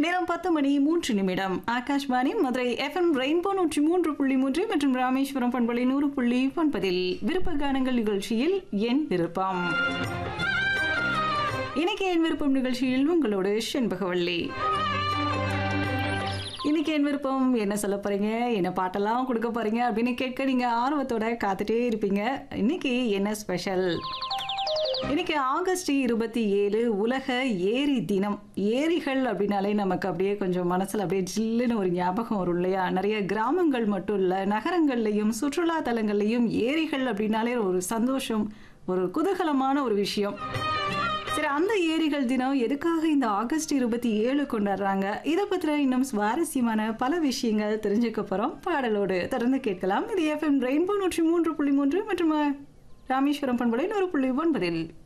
நேரம் பத்து மணி மூன்று நிமிடம் ஆகாஷ்வாணி மதுரை எஃப்எம் ரெயின்போ நூற்றி மூன்று புள்ளி மூன்று மற்றும் ராமேஸ்வரம் பண்பலை நூறு புள்ளி ஒன்பதில் விருப்ப கானங்கள் நிகழ்ச்சியில் என் விருப்பம் இன்னைக்கு என் விருப்பம் நிகழ்ச்சியில் உங்களோடு செண்பகவள்ளி இன்னைக்கு என் விருப்பம் என்ன சொல்ல போறீங்க என்ன பாட்டெல்லாம் கொடுக்க போறீங்க அப்படின்னு கேட்க நீங்க ஆர்வத்தோட காத்துட்டே இருப்பீங்க இன்னைக்கு என்ன ஸ்பெஷல் இன்னைக்கு ஆகஸ்ட் இருபத்தி ஏழு உலக ஏரி தினம் ஏரிகள் அப்படின்னாலே நமக்கு அப்படியே கொஞ்சம் மனசுல அப்படியே ஜில்லுன்னு ஒரு ஞாபகம் வரும் இல்லையா நிறைய கிராமங்கள் மட்டும் இல்ல நகரங்கள்லையும் சுற்றுலா தலங்கள்லையும் ஏரிகள் அப்படின்னாலே ஒரு சந்தோஷம் ஒரு குதூகலமான ஒரு விஷயம் சரி அந்த ஏரிகள் தினம் எதுக்காக இந்த ஆகஸ்ட் இருபத்தி ஏழு கொண்டாடுறாங்க இதை பற்றின இன்னும் சுவாரஸ்யமான பல விஷயங்கள் தெரிஞ்சுக்க போறோம் பாடலோடு தொடர்ந்து கேட்கலாம் இது எஃப்எம் ரெயின்போ நூற்றி மூன்று புள்ளி மூன்று மற்றும் ராமேஸ்வரம் பண்பலை நூறு புள்ளி ஒன்பதில்